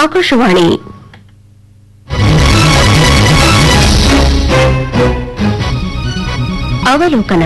ಆಕಾಶವಾಣಿ ಅವಲೋಕನ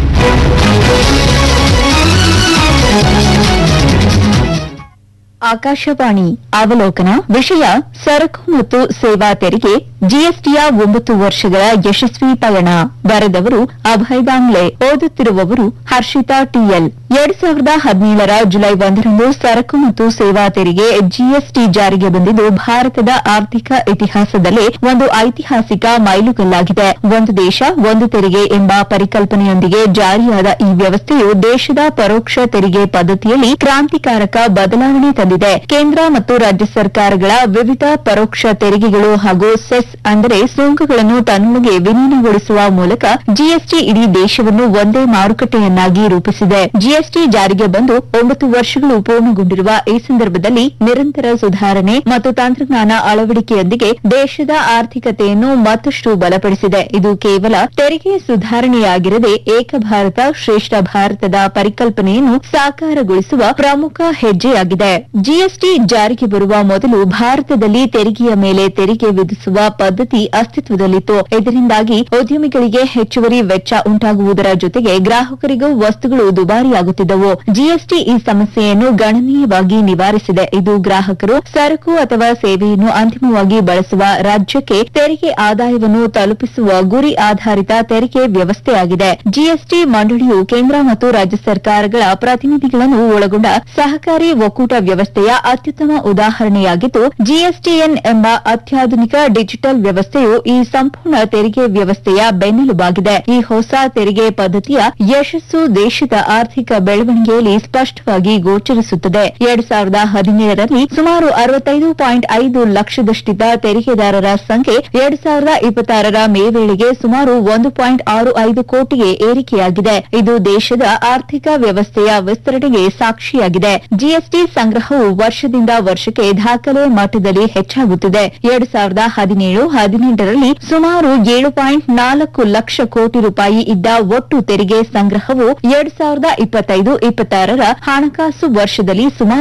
ಆಕಾಶವಾಣಿ ಅವಲೋಕನ ವಿಷಯ ಸರಕು ಮತ್ತು ಸೇವಾ ತೆರಿಗೆ ಜಿಎಸ್ಟಿಯ ಒಂಬತ್ತು ವರ್ಷಗಳ ಯಶಸ್ವಿ ಪಯಣ ಬರೆದವರು ಅಭಯ್ ಬಾಂಗ್ಲೆ ಓದುತ್ತಿರುವವರು ಹರ್ಷಿತಾ ಟಿಎಲ್ ಎರಡ್ ಸಾವಿರದ ಹದಿನೇಳರ ಜುಲೈ ಒಂದರಂದು ಸರಕು ಮತ್ತು ಸೇವಾ ತೆರಿಗೆ ಜಿಎಸ್ಟಿ ಜಾರಿಗೆ ಬಂದಿದ್ದು ಭಾರತದ ಆರ್ಥಿಕ ಇತಿಹಾಸದಲ್ಲೇ ಒಂದು ಐತಿಹಾಸಿಕ ಮೈಲುಗಲ್ಲಾಗಿದೆ ಒಂದು ದೇಶ ಒಂದು ತೆರಿಗೆ ಎಂಬ ಪರಿಕಲ್ಪನೆಯೊಂದಿಗೆ ಜಾರಿಯಾದ ಈ ವ್ಯವಸ್ಥೆಯು ದೇಶದ ಪರೋಕ್ಷ ತೆರಿಗೆ ಪದ್ಧತಿಯಲ್ಲಿ ಕ್ರಾಂತಿಕಾರಕ ಬದಲಾವಣೆ ತಂದಿದೆ ಕೇಂದ್ರ ಮತ್ತು ರಾಜ್ಯ ಸರ್ಕಾರಗಳ ವಿವಿಧ ಪರೋಕ್ಷ ತೆರಿಗೆಗಳು ಹಾಗೂ ಸೆಸ್ ಅಂದರೆ ಸುಂಕಗಳನ್ನು ತನ್ನೊಳಗೆ ವಿಲೀನಗೊಳಿಸುವ ಮೂಲಕ ಜಿಎಸ್ಟಿ ಇಡೀ ದೇಶವನ್ನು ಒಂದೇ ಮಾರುಕಟ್ಟೆಯನ್ನಾಗಿ ರೂಪಿಸಿದೆ ಜಿಎಸ್ಟಿ ಜಾರಿಗೆ ಬಂದು ಒಂಬತ್ತು ವರ್ಷಗಳು ಪೂರ್ಣಗೊಂಡಿರುವ ಈ ಸಂದರ್ಭದಲ್ಲಿ ನಿರಂತರ ಸುಧಾರಣೆ ಮತ್ತು ತಂತ್ರಜ್ಞಾನ ಅಳವಡಿಕೆಯೊಂದಿಗೆ ದೇಶದ ಆರ್ಥಿಕತೆಯನ್ನು ಮತ್ತಷ್ಟು ಬಲಪಡಿಸಿದೆ ಇದು ಕೇವಲ ತೆರಿಗೆ ಸುಧಾರಣೆಯಾಗಿರದೆ ಏಕ ಭಾರತ ಶ್ರೇಷ್ಠ ಭಾರತದ ಪರಿಕಲ್ಪನೆಯನ್ನು ಸಾಕಾರಗೊಳಿಸುವ ಪ್ರಮುಖ ಹೆಜ್ಜೆಯಾಗಿದೆ ಜಿಎಸ್ಟಿ ಜಾರಿಗೆ ಬರುವ ಮೊದಲು ಭಾರತದಲ್ಲಿ ತೆರಿಗೆಯ ಮೇಲೆ ತೆರಿಗೆ ವಿಧಿಸುವ ಪದ್ಧತಿ ಅಸ್ತಿತ್ವದಲ್ಲಿತ್ತು ಇದರಿಂದಾಗಿ ಉದ್ಯಮಿಗಳಿಗೆ ಹೆಚ್ಚುವರಿ ವೆಚ್ಚ ಉಂಟಾಗುವುದರ ಜೊತೆಗೆ ಗ್ರಾಹಕರಿಗೂ ವಸ್ತುಗಳು ದುಬಾರಿಯಾಗುತ್ತಿದ್ದವು ಜಿಎಸ್ಟಿ ಈ ಸಮಸ್ಯೆಯನ್ನು ಗಣನೀಯವಾಗಿ ನಿವಾರಿಸಿದೆ ಇದು ಗ್ರಾಹಕರು ಸರಕು ಅಥವಾ ಸೇವೆಯನ್ನು ಅಂತಿಮವಾಗಿ ಬಳಸುವ ರಾಜ್ಯಕ್ಕೆ ತೆರಿಗೆ ಆದಾಯವನ್ನು ತಲುಪಿಸುವ ಗುರಿ ಆಧಾರಿತ ತೆರಿಗೆ ವ್ಯವಸ್ಥೆಯಾಗಿದೆ ಜಿಎಸ್ಟಿ ಮಂಡಳಿಯು ಕೇಂದ್ರ ಮತ್ತು ರಾಜ್ಯ ಸರ್ಕಾರಗಳ ಪ್ರತಿನಿಧಿಗಳನ್ನು ಒಳಗೊಂಡ ಸಹಕಾರಿ ಒಕ್ಕೂಟ ವ್ಯವಸ್ಥೆಯ ಅತ್ಯುತ್ತಮ ಉದಾಹರಣೆಯಾಗಿದ್ದು ಜಿಎಸ್ಟಿಎನ್ ಎಂಬ ಅತ್ಯಾಧುನಿಕ ಡಿಜಿಟಲ್ ವ್ಯವಸ್ಥೆಯು ಈ ಸಂಪೂರ್ಣ ತೆರಿಗೆ ವ್ಯವಸ್ಥೆಯ ಬೆನ್ನೆಲುಬಾಗಿದೆ ಈ ಹೊಸ ತೆರಿಗೆ ಪದ್ಧತಿಯ ಯಶಸ್ಸು ದೇಶದ ಆರ್ಥಿಕ ಬೆಳವಣಿಗೆಯಲ್ಲಿ ಸ್ಪಷ್ಟವಾಗಿ ಗೋಚರಿಸುತ್ತದೆ ಎರಡ್ ಸಾವಿರದ ಹದಿನೇಳರಲ್ಲಿ ಸುಮಾರು ಅರವತ್ತೈದು ಪಾಯಿಂಟ್ ಐದು ಲಕ್ಷದಷ್ಟಿದ್ದ ತೆರಿಗೆದಾರರ ಸಂಖ್ಯೆ ಎರಡ್ ಸಾವಿರದ ಇಪ್ಪತ್ತಾರರ ಮೇ ವೇಳೆಗೆ ಸುಮಾರು ಒಂದು ಪಾಯಿಂಟ್ ಆರು ಐದು ಕೋಟಿಗೆ ಏರಿಕೆಯಾಗಿದೆ ಇದು ದೇಶದ ಆರ್ಥಿಕ ವ್ಯವಸ್ಥೆಯ ವಿಸ್ತರಣೆಗೆ ಸಾಕ್ಷಿಯಾಗಿದೆ ಜಿಎಸ್ಟಿ ಸಂಗ್ರಹವು ವರ್ಷದಿಂದ ವರ್ಷಕ್ಕೆ ದಾಖಲೆ ಮಟ್ಟದಲ್ಲಿ ಹೆಚ್ಚಾಗುತ್ತಿದೆ ಎರಡ್ ಸಾವಿರದ ಹದಿನೇಳು ಹದಿನೆಂಟರಲ್ಲಿ ಸುಮಾರು ಏಳು ಪಾಯಿಂಟ್ ನಾಲ್ಕು ಲಕ್ಷ ಕೋಟಿ ರೂಪಾಯಿ ಇದ್ದ ಒಟ್ಟು ತೆರಿಗೆ ಸಂಗ್ರಹವು ಎರಡ್ ಸಾವಿರದ ಇಪ್ಪತ್ತೈದು ಇಪ್ಪತ್ತಾರರ ಹಣಕಾಸು ವರ್ಷದಲ್ಲಿ ಸುಮಾರು